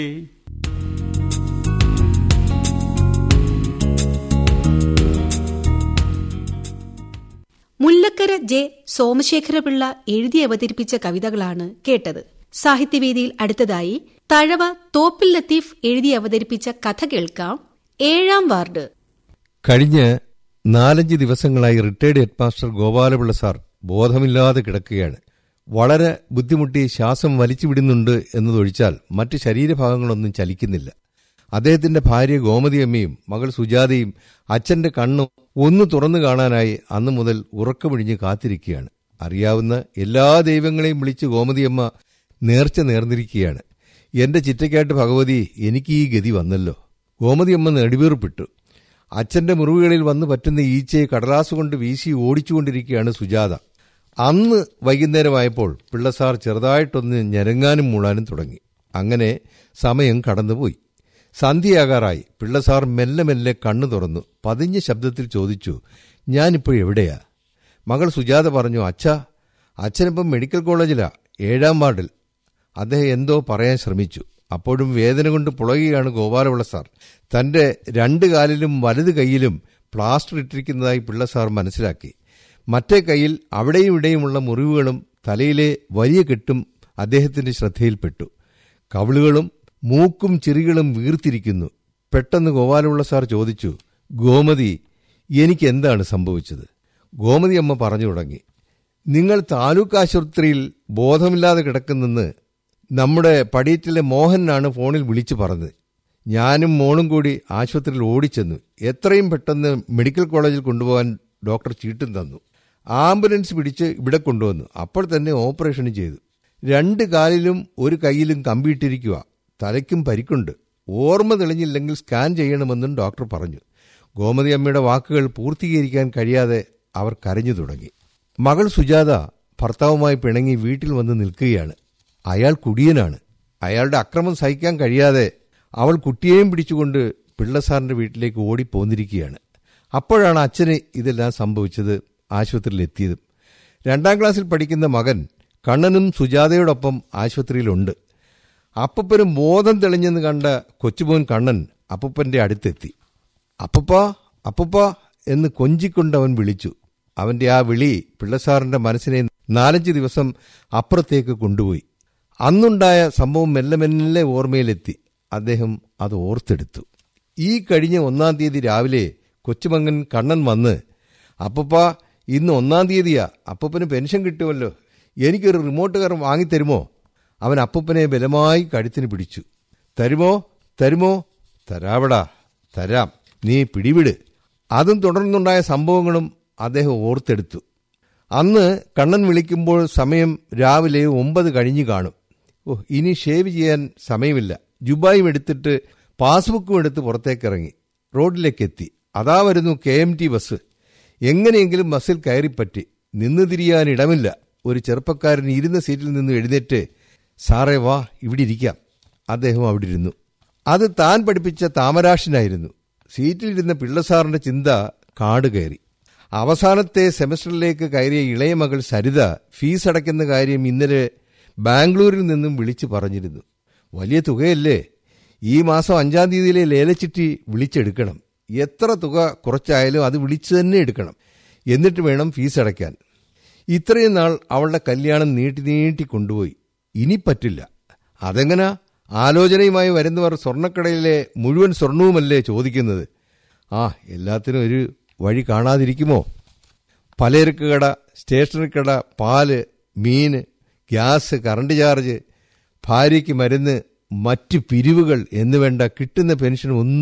Mullakkara J Somasekhara Pillai എഴുതി അവതരിപ്പിച്ച കവിതകളാണ് കേട്ടത് സാഹിത്യവേദിയിൽ അടുത്തതായി തഴവ തോപ്പിൽ ലത്തീഫ് എഴുതി അവതരിപ്പിച്ച കഥ കേൾക്കാം ഏഴാം വാർഡ് കഴിഞ്ഞ നാലഞ്ച് ദിവസങ്ങളായി റിട്ടയർഡ് ഹെഡ്മാസ്റ്റർ ഗോപാലപിള്ള സാർ ബോധമില്ലാതെ കിടക്കുകയാണ് വളരെ ബുദ്ധിമുട്ടി ശ്വാസം വലിച്ചു വിടുന്നുണ്ട് എന്നതൊഴിച്ചാൽ മറ്റ് ശരീരഭാഗങ്ങളൊന്നും ചലിക്കുന്നില്ല അദ്ദേഹത്തിന്റെ ഭാര്യ ഗോമതിയമ്മയും മകൾ സുജാതയും അച്ഛന്റെ കണ്ണു ഒന്ന് തുറന്നു കാണാനായി അന്നു മുതൽ ഉറക്കമിഴിഞ്ഞ് കാത്തിരിക്കുകയാണ് അറിയാവുന്ന എല്ലാ ദൈവങ്ങളെയും വിളിച്ച് ഗോമതിയമ്മ നേർച്ച നേർന്നിരിക്കുകയാണ് എന്റെ ചിറ്റയ്ക്കാട്ട് ഭഗവതി എനിക്ക് ഈ ഗതി വന്നല്ലോ ഗോമതിയമ്മ നെടുവീർപ്പിട്ടു അച്ഛന്റെ മുറിവുകളിൽ വന്നു പറ്റുന്ന ഈച്ചയെ കടലാസ് കൊണ്ട് വീശി ഓടിച്ചുകൊണ്ടിരിക്കുകയാണ് സുജാത അന്ന് വൈകുന്നേരമായപ്പോൾ പിള്ളസാർ ചെറുതായിട്ടൊന്ന് ഞരങ്ങാനും മൂളാനും തുടങ്ങി അങ്ങനെ സമയം കടന്നുപോയി സന്ധ്യയാകാറായി പിള്ളസാർ മെല്ലെ മെല്ലെ കണ്ണു തുറന്നു പതിഞ്ഞ ശബ്ദത്തിൽ ചോദിച്ചു ഞാനിപ്പോൾ എവിടെയാ മകൾ സുജാത പറഞ്ഞു അച്ഛാ അച്ഛനിപ്പം മെഡിക്കൽ കോളേജിലാ ഏഴാം വാർഡിൽ അദ്ദേഹം എന്തോ പറയാൻ ശ്രമിച്ചു അപ്പോഴും വേദന കൊണ്ട് പുളയുകയാണ് ഗോപാലപിള്ള സാർ തന്റെ രണ്ട് കാലിലും വലത് കൈയിലും പ്ലാസ്റ്റർ ഇട്ടിരിക്കുന്നതായി പിള്ള സാർ മനസ്സിലാക്കി മറ്റേ കൈയിൽ അവിടെയും ഇവിടെയുമുള്ള മുറിവുകളും തലയിലെ വലിയ കെട്ടും അദ്ദേഹത്തിന്റെ ശ്രദ്ധയിൽപ്പെട്ടു കവിളുകളും മൂക്കും ചിറികളും വീർത്തിരിക്കുന്നു പെട്ടെന്ന് ഗോപാലപിള്ള സാർ ചോദിച്ചു ഗോമതി എനിക്ക് എന്താണ് സംഭവിച്ചത് ഗോമതി അമ്മ പറഞ്ഞു തുടങ്ങി നിങ്ങൾ താലൂക്ക് ആശുപത്രിയിൽ ബോധമില്ലാതെ കിടക്കുന്നെന്ന് നമ്മുടെ പടിയറ്റിലെ മോഹനാണ് ഫോണിൽ വിളിച്ചു പറഞ്ഞത് ഞാനും മോളും കൂടി ആശുപത്രിയിൽ ഓടിച്ചെന്നു എത്രയും പെട്ടെന്ന് മെഡിക്കൽ കോളേജിൽ കൊണ്ടുപോകാൻ ഡോക്ടർ ചീട്ടും തന്നു ആംബുലൻസ് പിടിച്ച് ഇവിടെ കൊണ്ടുവന്നു അപ്പോൾ തന്നെ ഓപ്പറേഷൻ ചെയ്തു രണ്ട് കാലിലും ഒരു കൈയിലും കമ്പിയിട്ടിരിക്കുക തലയ്ക്കും പരിക്കുണ്ട് ഓർമ്മ തെളിഞ്ഞില്ലെങ്കിൽ സ്കാൻ ചെയ്യണമെന്നും ഡോക്ടർ പറഞ്ഞു ഗോമതി അമ്മയുടെ വാക്കുകൾ പൂർത്തീകരിക്കാൻ കഴിയാതെ അവർ കരഞ്ഞു തുടങ്ങി മകൾ സുജാത ഭർത്താവുമായി പിണങ്ങി വീട്ടിൽ വന്ന് നിൽക്കുകയാണ് അയാൾ കുടിയനാണ് അയാളുടെ അക്രമം സഹിക്കാൻ കഴിയാതെ അവൾ കുട്ടിയെയും പിടിച്ചുകൊണ്ട് പിള്ളസാറിന്റെ വീട്ടിലേക്ക് ഓടിപ്പോന്നിരിക്കുകയാണ് അപ്പോഴാണ് അച്ഛന് ഇതെല്ലാം സംഭവിച്ചത് ആശുപത്രിയിൽ എത്തിയതും രണ്ടാം ക്ലാസ്സിൽ പഠിക്കുന്ന മകൻ കണ്ണനും സുജാതയോടൊപ്പം ആശുപത്രിയിലുണ്ട് അപ്പപ്പനും ബോധം തെളിഞ്ഞെന്ന് കണ്ട കൊച്ചുമോൻ കണ്ണൻ അപ്പപ്പന്റെ അടുത്തെത്തി അപ്പപ്പ അപ്പപ്പ എന്ന് കൊഞ്ചിക്കൊണ്ട് അവൻ വിളിച്ചു അവന്റെ ആ വിളി പിള്ളസാറിന്റെ മനസ്സിനെ നാലഞ്ച് ദിവസം അപ്പുറത്തേക്ക് കൊണ്ടുപോയി അന്നുണ്ടായ സംഭവം മെല്ലെ മെല്ലെ ഓർമ്മയിലെത്തി അദ്ദേഹം അത് ഓർത്തെടുത്തു ഈ കഴിഞ്ഞ ഒന്നാം തീയതി രാവിലെ കൊച്ചുമങ്ങൻ കണ്ണൻ വന്ന് അപ്പപ്പ ഇന്ന് ഒന്നാം തീയതിയാ അപ്പപ്പന് പെൻഷൻ കിട്ടുമല്ലോ എനിക്കൊരു റിമോട്ട് കാർ വാങ്ങിത്തരുമോ അവൻ അപ്പപ്പനെ ബലമായി കഴുത്തിന് പിടിച്ചു തരുമോ തരുമോ തരാവടാ തരാം നീ പിടിവിട് അതും തുടർന്നുണ്ടായ സംഭവങ്ങളും അദ്ദേഹം ഓർത്തെടുത്തു അന്ന് കണ്ണൻ വിളിക്കുമ്പോൾ സമയം രാവിലെ ഒമ്പത് കഴിഞ്ഞു കാണും ഓ ഇനി ഷേവ് ചെയ്യാൻ സമയമില്ല ജുബായും എടുത്തിട്ട് പാസ്ബുക്കും എടുത്ത് പുറത്തേക്കിറങ്ങി റോഡിലേക്ക് എത്തി അതാ വരുന്നു കെ എം ടി ബസ് എങ്ങനെയെങ്കിലും ബസ്സിൽ കയറിപ്പറ്റി നിന്ന് തിരിയാൻ ഇടമില്ല ഒരു ചെറുപ്പക്കാരൻ ഇരുന്ന സീറ്റിൽ നിന്ന് എഴുന്നേറ്റ് സാറേ വാ ഇവിടെ ഇരിക്കാം അദ്ദേഹം അവിടെ ഇരുന്നു അത് താൻ പഠിപ്പിച്ച താമരാഷനായിരുന്നു സീറ്റിലിരുന്ന പിള്ളസാറിന്റെ ചിന്ത കാട് കയറി അവസാനത്തെ സെമസ്റ്ററിലേക്ക് കയറിയ ഇളയ മകൾ സരിത ഫീസ് അടയ്ക്കുന്ന കാര്യം ഇന്നലെ ബാംഗ്ലൂരിൽ നിന്നും വിളിച്ചു പറഞ്ഞിരുന്നു വലിയ തുകയല്ലേ ഈ മാസം അഞ്ചാം തീയതിയിലെ ലേലച്ചിട്ടി വിളിച്ചെടുക്കണം എത്ര തുക കുറച്ചായാലും അത് വിളിച്ചു തന്നെ എടുക്കണം എന്നിട്ട് വേണം ഫീസ് അടയ്ക്കാൻ ഇത്രയും നാൾ അവളുടെ കല്യാണം നീട്ടി നീട്ടി കൊണ്ടുപോയി ഇനി പറ്റില്ല അതെങ്ങനാ ആലോചനയുമായി വരുന്നവർ സ്വർണ്ണക്കടയിലെ മുഴുവൻ സ്വർണവുമല്ലേ ചോദിക്കുന്നത് ആ എല്ലാത്തിനും ഒരു വഴി കാണാതിരിക്കുമോ പലചരക്ക് കട സ്റ്റേഷനറി കട പാല് മീന് ഗ്യാസ് കറണ്ട് ചാർജ് ഭാര്യയ്ക്ക് മരുന്ന് മറ്റ് പിരിവുകൾ എന്നുവേണ്ട കിട്ടുന്ന പെൻഷൻ ഒന്നും